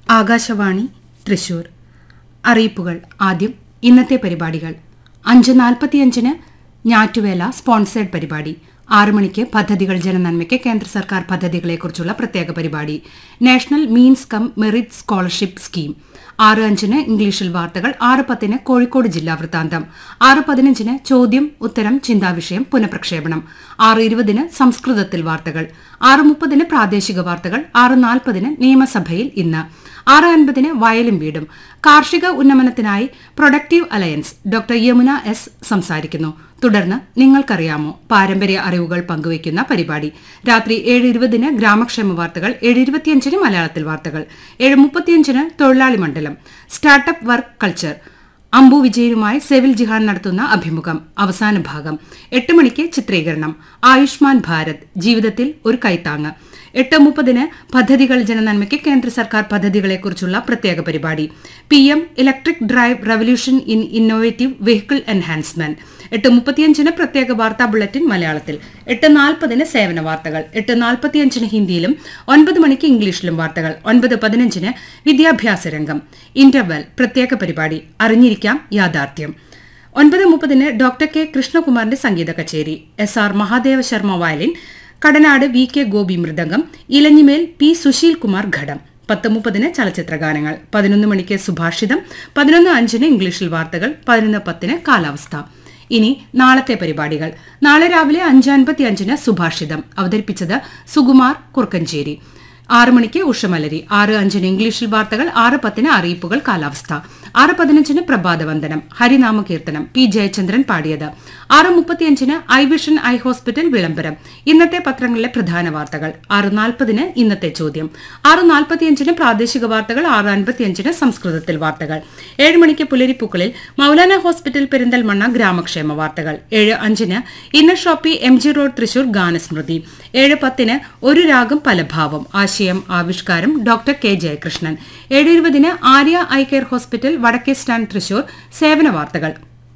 ആകാശവാണി തൃശൂർ അറിയിപ്പുകൾ ആദ്യം ഇന്നത്തെ പരിപാടികൾ അഞ്ച് നാൽപ്പത്തിയഞ്ചിന് ഞാറ്റുവേല സ്പോൺസേഡ് പരിപാടി ആറു മണിക്ക് പദ്ധതികൾ ജനനന്മയ്ക്ക് കേന്ദ്ര സർക്കാർ പദ്ധതികളെക്കുറിച്ചുള്ള പ്രത്യേക പരിപാടി national means cum merit scholarship scheme ആറ് അഞ്ചിന് ഇംഗ്ലീഷിൽ വാർത്തകൾ ആറ് പത്തിന് കോഴിക്കോട് ജില്ലാ വൃത്താന്തം ആറ് പതിനഞ്ചിന് ചോദ്യം ഉത്തരം ചിന്താവിഷയം പുനഃപ്രക്ഷേപണം ആറ് ഇരുപതിന് സംസ്കൃതത്തിൽ വാർത്തകൾ ആറ് മുപ്പതിന് പ്രാദേശിക വാർത്തകൾ ആറ് നാൽപ്പതിന് നിയമസഭയിൽ ഇന്ന് ആറ് അൻപതിന് വയലും വീടും കാർഷിക ഉന്നമനത്തിനായി productive alliance doctor Yamuna S സംസാരിക്കുന്നു തുടർന്ന് നിങ്ങൾക്കറിയാമോ പാരമ്പര്യ അറിവുകൾ പങ്കുവയ്ക്കുന്ന പരിപാടി രാത്രി ഏഴ് ഇരുപതിന് ഗ്രാമക്ഷേമ വാർത്തകൾ ഏഴ് ഇരുപത്തിയഞ്ചിന് മലയാളത്തിൽ വാർത്തകൾ ഏഴ് മുപ്പത്തിയഞ്ചിന് തൊഴിലാളി മണ്ഡലം സ്റ്റാർട്ടപ്പ് വർക്ക് കൾച്ചർ അംബു വിജയനുമായി സെവിൽ ജിഹാൻ നടത്തുന്ന അഭിമുഖം അവസാന ഭാഗം എട്ട് മണിക്ക് ചിത്രീകരണം ആയുഷ്മാൻ ഭാരത് ജീവിതത്തിൽ ഒരു കൈത്താങ്ങ് എട്ട് മുപ്പതിന് പദ്ധതികൾ ജനനന്മയ്ക്ക് കേന്ദ്ര സർക്കാർ പദ്ധതികളെക്കുറിച്ചുള്ള പ്രത്യേക പരിപാടി P M electric drive revolution in innovative vehicle enhancement എട്ട് മുപ്പത്തിയഞ്ചിന് പ്രത്യേക വാർത്താ ബുള്ളറ്റിൻ മലയാളത്തിൽ എട്ട് നാൽപ്പതിന് സേവന വാർത്തകൾ എട്ട് നാൽപ്പത്തിയഞ്ചിന് ഹിന്ദിയിലും ഒൻപത് മണിക്ക് ഇംഗ്ലീഷിലും വാർത്തകൾ ഒൻപത് പതിനഞ്ചിന് വിദ്യാഭ്യാസ രംഗം ഇന്റർവെൽ പ്രത്യേക പരിപാടി അറിഞ്ഞിരിക്കാം യാഥാർത്ഥ്യം ഒൻപത് മുപ്പതിന് ഡോക്ടർ കെ കൃഷ്ണകുമാറിന്റെ സംഗീത കച്ചേരി S R Mahadeva Sharma violin Kadanad V K Gopi മൃദംഗം ഇലഞ്ഞിമേൽ പി സുശീൽ കുമാർ ഘടം പത്ത് മുപ്പതിന് ചലച്ചിത്ര ഗാനങ്ങൾ പതിനൊന്ന് മണിക്ക് സുഭാഷിതം പതിനൊന്ന് അഞ്ചിന് ഇംഗ്ലീഷിൽ വാർത്തകൾ പതിനൊന്ന് പത്തിന് കാലാവസ്ഥ ഇനി നാളത്തെ പരിപാടികൾ നാളെ രാവിലെ അഞ്ച് അൻപത്തി അഞ്ചിന് സുഭാഷിതം അവതരിപ്പിച്ചത് സുകുമാർ കുറുക്കഞ്ചേരി ആറ് മണിക്ക് ഉഷമലരി ആറ് അഞ്ചിന് ഇംഗ്ലീഷിൽ വാർത്തകൾ ആറ് പത്തിന് അറിയിപ്പുകൾ കാലാവസ്ഥ ആറ് പതിനഞ്ചിന് പ്രഭാതവന്ദനം ഹരിനാമ കീർത്തനം പി ജയചന്ദ്രൻ പാടിയത് ആറ് മുപ്പത്തിയഞ്ചിന് ഐ വിഷൻ ഐ ഹോസ്പിറ്റൽ വിളംബരം ഇന്നത്തെ പത്രങ്ങളിലെ പ്രധാന വാർത്തകൾ ആറ് നാൽപ്പതിന് ഇന്നത്തെ ചോദ്യം ആറ് നാൽപ്പത്തിയഞ്ചിന് പ്രാദേശിക വാർത്തകൾ ആറ് അൻപത്തിയഞ്ചിന് സംസ്കൃതത്തിൽ വാർത്തകൾ ഏഴ് മണിക്ക് പുലരിപ്പൂക്കളിൽ മൗലാന ഹോസ്പിറ്റൽ പെരിന്തൽമണ്ണ ഗ്രാമക്ഷേമ വാർത്തകൾ ഏഴ് അഞ്ചിന് inner shoppe M G road Thrissur ഗാനസ്മൃതി ഏഴ് പത്തിന് ഒരു രാഗം പലഭാവം ആശയം ആവിഷ്കാരം ഡോക്ടർ കെ ജയകൃഷ്ണൻ ഏഴ് ഇരുപതിന് ആര്യ ഐ കെയർ ഹോസ്പിറ്റൽ വടക്കേ സ്റ്റാൻഡ് തൃശൂർ സേവന വാർത്തകൾ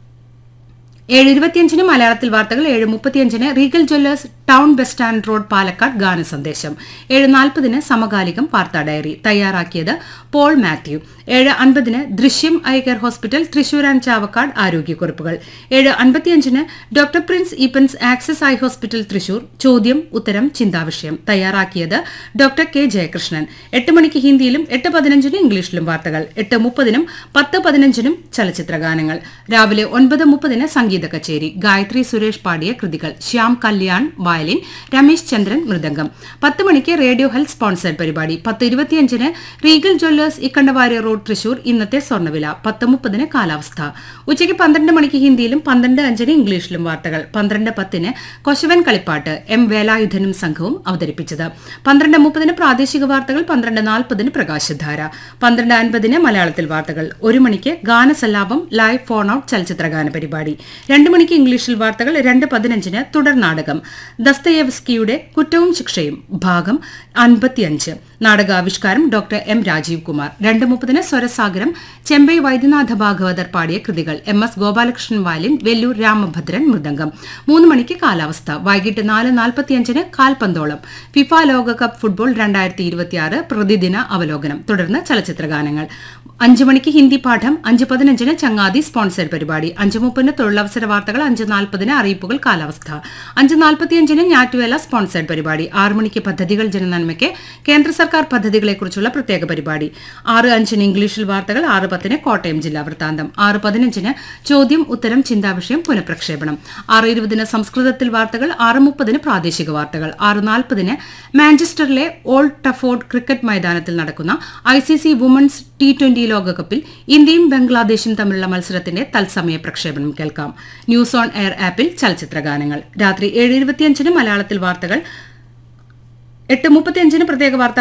ഏഴ് ഇരുപത്തിയഞ്ചിന് മലയാളത്തിൽ വാർത്തകൾ ഏഴ് മുപ്പത്തിയഞ്ചിന് Regal jewellers town bus stand road Palakkad ഗാന സന്ദേശം ഏഴ് നാൽപ്പതിന് സമകാലികം വാർത്താ ഡയറി തയ്യാറാക്കിയത് പോൾ മാത്യു ഏഴ് അൻപതിന് Drishyam eye care hospital Thrissur and Chavakkad ആരോഗ്യക്കുറിപ്പുകൾ ഏഴ് അൻപത്തിയഞ്ചിന് doctor Prince Eapen's access eye hospital Thrissur ചോദ്യം ഉത്തരം ചിന്താവിഷയം തയ്യാറാക്കിയത് ഡോക്ടർ കെ ജയകൃഷ്ണൻ എട്ട് മണിക്ക് ഹിന്ദിയിലും എട്ട് പതിനഞ്ചിന് ഇംഗ്ലീഷിലും വാർത്തകൾ എട്ട് മുപ്പതിനും പത്ത് പതിനഞ്ചിനും ചലച്ചിത്ര ഗാനങ്ങൾ രാവിലെ ഒൻപത് മുപ്പതിന് സംഗീത കച്ചേരി ഗായത്രി സുരേഷ് പാടിയ കൃതികൾ ശ്യാം കല്യാൺ വയലിൻ രമേശ് ചന്ദ്രൻ മൃദംഗം പത്ത് മണിക്ക് റേഡിയോ ഹെൽത്ത് സ്പോൺസർഡ് പരിപാടി പത്ത് ഇരുപത്തിയഞ്ചിന് Regal jewellers Ikkandavari road Thrissur ഇന്നത്തെ സ്വർണ്ണവില പത്ത് മുപ്പതിന് കാലാവസ്ഥ ഉച്ചയ്ക്ക് പന്ത്രണ്ട് മണിക്ക് ഹിന്ദിയിലും പന്ത്രണ്ട് അഞ്ചിന് ഇംഗ്ലീഷിലും വാർത്തകൾ പന്ത്രണ്ട് പത്തിന് കൊശവൻ കളിപ്പാട്ട് എം വേലായുധനും സംഘവും അവതരിപ്പിച്ചത് പന്ത്രണ്ട് മുപ്പതിന് പ്രാദേശിക വാർത്തകൾ പന്ത്രണ്ട് നാൽപ്പതിന് പ്രകാശധാര പന്ത്രണ്ട് അൻപതിന് മലയാളത്തിൽ വാർത്തകൾ ഒരു മണിക്ക് ഗാനസല്ലാപം ലൈവ് ഫോൺ ഔട്ട് ചലച്ചിത്ര ഗാന പരിപാടി രണ്ട് മണിക്ക് ഇംഗ്ലീഷിൽ വാർത്തകൾ രണ്ട് പതിനഞ്ചിന് തുടർ നാടകം ദസ്തയേവ്സ്കിയുടെ കുറ്റവും ശിക്ഷയും ഭാഗം അൻപത്തിയഞ്ച് നാടകാവിഷ്കാരം ഡോക്ടർ എം രാജീവ് കുമാർ രണ്ട് മുപ്പതിന് സ്വരസാഗരം ചെമ്പൈ വൈദ്യനാഥ ഭാഗവതർ പാടിയ കൃതികൾ M S Gopalakrishnan violin Vellore Ramabhadran മൃദംഗം മൂന്ന് മണിക്ക് കാലാവസ്ഥ വൈകിട്ട് നാല് നാൽപ്പത്തിയഞ്ചിന് കാൽപന്തോളം ഫിഫ ലോകകപ്പ് ഫുട്ബോൾ രണ്ടായിരത്തി ഇരുപത്തിയാറ് പ്രതിദിന അവലോകനം തുടർന്ന് ചലച്ചിത്ര ഗാനങ്ങൾ അഞ്ച് മണിക്ക് ഹിന്ദി പാഠം അഞ്ച് പതിനഞ്ചിന് ചങ്ങാതി സ്പോൺസേഡ് പരിപാടി അഞ്ച് മുപ്പതിന് തൊഴിലവസര വാർത്തകൾ അഞ്ച് നാൽപ്പതിന് അറിയിപ്പുകൾ കാലാവസ്ഥ അഞ്ച് നാൽപ്പത്തിയഞ്ചിന് ഞാറ്റുവേല സ്പോൺസേഡ് പരിപാടി ആറ് മണിക്ക് പദ്ധതികൾ ജനനന്മയ്ക്ക് കേന്ദ്ര സർക്കാർ പദ്ധതികളെക്കുറിച്ചുള്ള പ്രത്യേക പരിപാടി ആറ് അഞ്ചിന് ഇംഗ്ലീഷിൽ വാർത്തകൾ ആറ് പത്തിന് കോട്ടയം ജില്ലാ വൃത്താന്തം ആറ് പതിനഞ്ചിന് ചോദ്യം ഉത്തരം ചിന്താവിഷയം പുനഃപ്രക്ഷേപണം ആറ് ഇരുപതിന് സംസ്കൃതത്തിൽ വാർത്തകൾ ആറ് മുപ്പതിന് പ്രാദേശിക വാർത്തകൾ ആറ് നാൽപ്പതിന് മാഞ്ചസ്റ്ററിലെ ഓൾഡ് ടഫോർഡ് ക്രിക്കറ്റ് മൈതാനത്തിൽ നടക്കുന്ന I C C women's T twenty ലോകകപ്പിൽ ഇന്ത്യയും ബംഗ്ലാദേശും തമ്മിലുള്ള മത്സരത്തിന്റെ തത്സമയ പ്രക്ഷേപണം കേൾക്കാം ന്യൂസ് ഓൺ എയർ ആപ്പിൽ ചലച്ചിത്ര ഗാനങ്ങൾ രാത്രി ഏഴ് ഇരുപത്തിയഞ്ചിന് മലയാളത്തിൽ വാർത്തകൾ എട്ട് മുപ്പത്തിയഞ്ചിന് പ്രത്യേക വാർത്താ